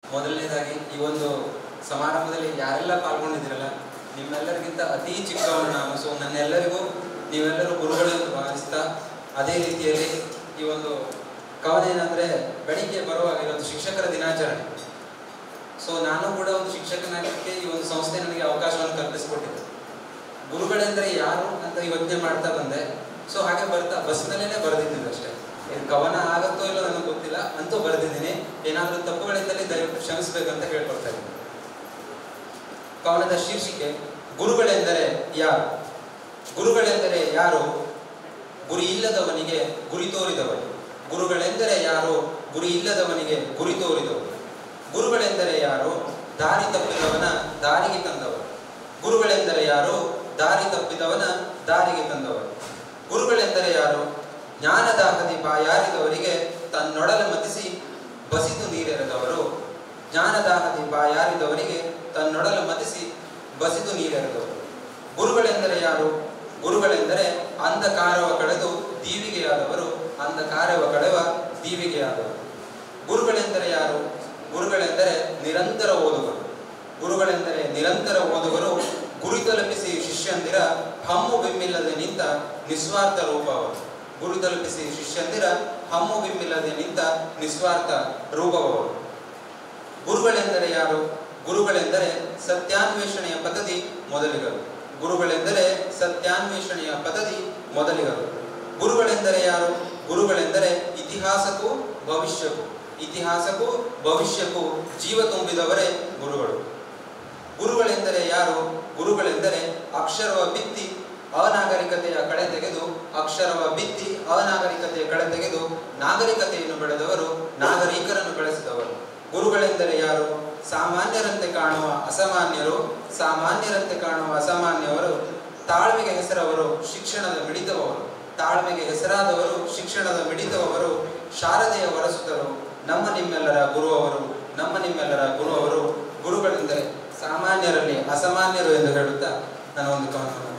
ಮೊದಲನೇದಾಗಿ ಈ ಒಂದು ಸಮಾರಂಭದಲ್ಲಿ ಯಾರೆಲ್ಲ ಪಾಲ್ಗೊಂಡಿದ್ದೀರಲ್ಲ ನಿಮ್ಮೆಲ್ಲರಿಗಿಂತ ಅತಿ ಚಿಕ್ಕವನು ನಾನು ಸೊ ನನ್ನೆಲ್ಲರಿಗೂ ನೀವೆಲ್ಲರೂ ಗುರುಗಳು ಎಂದು ಭಾವಿಸ್ತಾ ಅದೇ ರೀತಿಯಲ್ಲಿ ಈ ಒಂದು ಕವನ ಏನಂದ್ರೆ ಬೆಳಿಗ್ಗೆ ಬರುವಾಗ ಇವತ್ತು ಶಿಕ್ಷಕರ ದಿನಾಚರಣೆ ಸೊ ನಾನು ಕೂಡ ಒಂದು ಶಿಕ್ಷಕನಾಗಲಿಕ್ಕೆ ಈ ಒಂದು ಸಂಸ್ಥೆ ನನಗೆ ಅವಕಾಶವನ್ನು ಕಲ್ಪಿಸಿಕೊಟ್ಟಿದೆ ಗುರುಗಳೆಂದರೆ ಯಾರು ಅಂತ ಯೋಚನೆ ಮಾಡ್ತಾ ಬಂದೆ ಸೊ ಹಾಗೆ ಬರ್ತಾ ಬಸ್ನಲ್ಲೇ ಬರೆದಿದ್ದೀನಿ ಅಷ್ಟೇ ಇದು ಕವನ ಆಗತ್ತೋ ಇಲ್ಲೋ ನನಗೆ ಗೊತ್ತಿಲ್ಲ ಅಂತೂ ಬರೆದಿದ್ದೀನಿ ಏನಾದರೂ ತಪ್ಪುಗಳಿದ್ದಲ್ಲಿ ದಯವಿಟ್ಟು ಕ್ಷಮಿಸಬೇಕಂತ ಕೇಳ್ಕೊಳ್ತಾ ಇದ್ದೀನಿ ಕವನದ ಶೀರ್ಷಿಕೆ ಗುರುಗಳೆಂದರೆ ಯಾರು ಗುರುಗಳೆಂದರೆ ಯಾರು ಗುರಿ ಇಲ್ಲದವನಿಗೆ ಗುರಿ ತೋರಿದವರು ಗುರುಗಳೆಂದರೆ ಯಾರು ಗುರಿ ಇಲ್ಲದವನಿಗೆ ಗುರಿ ತೋರಿದವರು ಗುರುಗಳೆಂದರೆ ಯಾರು ದಾರಿ ತಪ್ಪಿದವನ ದಾರಿಗೆ ತಂದವರು ಗುರುಗಳೆಂದರೆ ಯಾರು ದಾರಿ ತಪ್ಪಿದವನ ದಾರಿಗೆ ತಂದವರು ಗುರುಗಳೆಂದರೆ ಯಾರು ಜ್ಞಾನದಾಹದಿ ಬಾಯಾರಿದವರಿಗೆ ತನ್ನೊಡಲ ಮತಿಸಿ ಬಸಿದು ನೀರೆರೆದವರು ಜ್ಞಾನದಾಹದಿ ಬಾಯಾರಿದವರಿಗೆ ತನ್ನೊಡಲ ಮತಿಸಿ ಬಸಿದು ನೀರೆರೆದವರು ಗುರುಗಳೆಂದರೆ ಯಾರು ಗುರುಗಳೆಂದರೆ ಅಂಧಕಾರವ ಕಳೆದು ದೀವಿಗೆಯಾದವರು ಅಂಧಕಾರವ ಕಳೆವ ದೀವಿಗೆಯಾದವರು ಗುರುಗಳೆಂದರೆ ಯಾರು ಗುರುಗಳೆಂದರೆ ನಿರಂತರ ಓದುವರು ಗುರುಗಳೆಂದರೆ ನಿರಂತರ ಓದುವರು ಗುರಿ ತಲುಪಿಸಿ ಶಿಷ್ಯಂದಿರ ಹಮ್ಮು ಬೆಮ್ಮಿಲ್ಲದೆ ನಿಂತ ನಿಸ್ವಾರ್ಥ ರೂಪ ಅವರು ಗುರು ತಲುಪಿಸಿ ಶಿಷ್ಯಂದಿರ ಹಮ್ಮು ಬೆಮ್ಮಿಲ್ಲದೆ ನಿಂತ ನಿಸ್ವಾರ್ಥ ರೂಪವರು ಗುರುಗಳೆಂದರೆ ಯಾರು ಗುರುಗಳೆಂದರೆ ಸತ್ಯಾನ್ವೇಷಣೆಯ ಪದ್ಧತಿ ಮೊದಲಿಗರು ಗುರುಗಳೆಂದರೆ ಸತ್ಯಾನ್ವೇಷಣೆಯ ಪದ್ಧತಿ ಮೊದಲಿಗರು ಗುರುಗಳೆಂದರೆ ಯಾರು ಗುರುಗಳೆಂದರೆ ಇತಿಹಾಸಕ್ಕೂ ಭವಿಷ್ಯಕ್ಕೂ ಇತಿಹಾಸಕ್ಕೂ ಭವಿಷ್ಯಕ್ಕೂ ಜೀವ ತುಂಬಿದವರೇ ಗುರುಗಳು ಗುರುಗಳೆಂದರೆ ಯಾರು ಗುರುಗಳೆಂದರೆ ಅಕ್ಷರವ ಬಿತ್ತಿ ಅನಾಗರಿಕತೆಯ ಕಳೆ ತೆಗೆದು ಅಕ್ಷರವ ಬಿತ್ತಿ ಅನಾಗರಿಕತೆಯ ಕಳೆ ತೆಗೆದು ನಾಗರಿಕತೆಯನ್ನು ಬೆಳೆದವರು ನಾಗರಿಕರನ್ನು ಬೆಳೆಸಿದವರು ಗುರುಗಳೆಂದರೆ ಯಾರು ಸಾಮಾನ್ಯರಂತೆ ಕಾಣುವ ಅಸಾಮಾನ್ಯರು ಸಾಮಾನ್ಯರಂತೆ ಕಾಣುವ ಅಸಾಮಾನ್ಯವರು ತಾಳ್ಮೆಗೆ ಹೆಸರವರು ಶಿಕ್ಷಣದ ಮಿಡಿತವರು ತಾಳ್ಮೆಗೆ ಹೆಸರಾದವರು ಶಿಕ್ಷಣದ ಮಿಡಿತವರು ಶಾರದೆಯ ವರಸುತರು ನಮ್ಮ ನಿಮ್ಮೆಲ್ಲರ ಗುರು ಅವರು ನಮ್ಮ ನಿಮ್ಮೆಲ್ಲರ ಗುರು ಅವರು ಗುರುಗಳೆಂದರೆ ಸಾಮಾನ್ಯರಲ್ಲಿ ಅಸಾಮಾನ್ಯರು ಎಂದು ಹೇಳುತ್ತಾ ನಾನು ಒಂದು ಕವನ